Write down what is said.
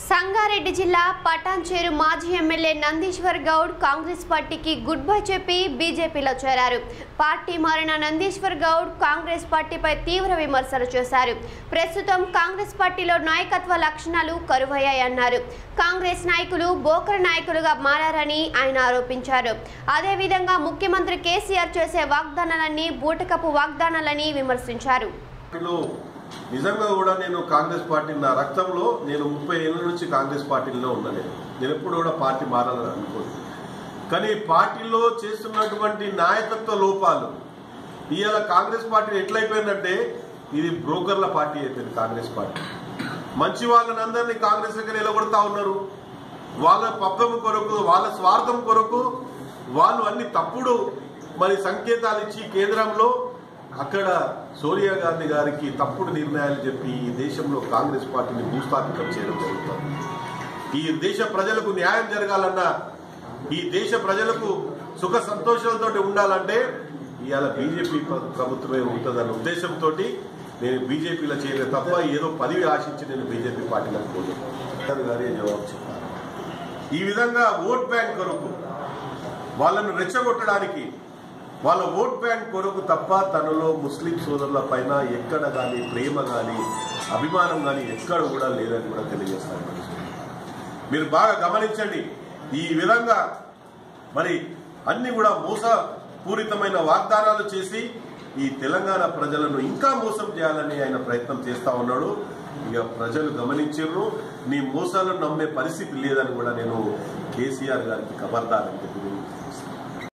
సంగారెడ్డి జిల్లా పటాన్చేరు మాజీ ఎమ్మెల్యే నందీశ్వర్ గౌడ్ కాంగ్రెస్ పార్టీకి గుడ్ బై చెప్పి బీజేపీలో చేరారు పార్టీ మారిన నందీశ్వర్ గౌడ్ కాంగ్రెస్ పార్టీపై తీవ్ర విమర్శలు చేశారు ప్రస్తుతం కాంగ్రెస్ పార్టీలో నాయకత్వ లక్షణాలు కరువయ్యాయన్నారు కాంగ్రెస్ నాయకులు బోకర నాయకులుగా మారారని ఆయన ఆరోపించారు అదేవిధంగా ముఖ్యమంత్రి కేసీఆర్ చేసే వాగ్దానాలన్నీ బూటకపు వాగ్దానాలని విమర్శించారు పార్టీలో నిజంగా కూడా నేను కాంగ్రెస్ పార్టీ నా రక్తంలో నేను ముప్పై ఏళ్ళ నుంచి కాంగ్రెస్ పార్టీలో ఉన్నా నేను నేను ఎప్పుడు కూడా పార్టీ మారాలని అనుకోను కానీ పార్టీలో చేస్తున్నటువంటి నాయకత్వ లోపాలు ఇవాళ కాంగ్రెస్ పార్టీ ఎట్లయిపోయిందంటే ఇది బ్రోకర్ల పార్టీ అయిపోయింది కాంగ్రెస్ పార్టీ మంచి వాళ్ళని అందరినీ కాంగ్రెస్ దగ్గర నిలబడతా ఉన్నారు వాళ్ళ పబ్బం కొరకు వాళ్ళ స్వార్థం కొరకు వాళ్ళు అన్ని తప్పుడు మరి సంకేతాలు ఇచ్చి కేంద్రంలో అక్కడ సోనియా గాంధీ గారికి తప్పుడు నిర్ణయాలు చెప్పి ఈ దేశంలో కాంగ్రెస్ పార్టీని భూస్థాపితం చేయడం జరుగుతుంది ఈ దేశ ప్రజలకు న్యాయం జరగాలన్నా ఈ దేశ ప్రజలకు సుఖ సంతోషాలతో ఉండాలంటే ఇవాళ బీజేపీ ప్రభుత్వమే ఉంటుందన్న ఉద్దేశంతో నేను బీజేపీలో చేయలేదు తప్ప ఏదో పదవి ఆశించి నేను బీజేపీ పార్టీలకు పోలేదు గారే జవాబు చెప్పారు ఈ విధంగా ఓట్ బ్యాంక్ కొరకు వాళ్ళను రెచ్చగొట్టడానికి వాళ్ళ ఓట్ బ్యాంక్ కొరకు తప్ప తనలో ముస్లిం సోదరుల పైన ఎక్కడ కానీ ప్రేమ కానీ అభిమానం కానీ ఎక్కడ కూడా లేదని కూడా తెలియజేస్తాను మీరు బాగా గమనించండి ఈ విధంగా మరి అన్ని కూడా మోసపూరితమైన వాగ్దానాలు చేసి ఈ తెలంగాణ ప్రజలను ఇంకా మోసం చేయాలని ఆయన ప్రయత్నం చేస్తా ఉన్నాడు ఇక ప్రజలు గమనించారు నీ మోసాలను నమ్మే పరిస్థితి లేదని కూడా నేను కేసీఆర్ గారికి ఖబర్దారని చెప్పి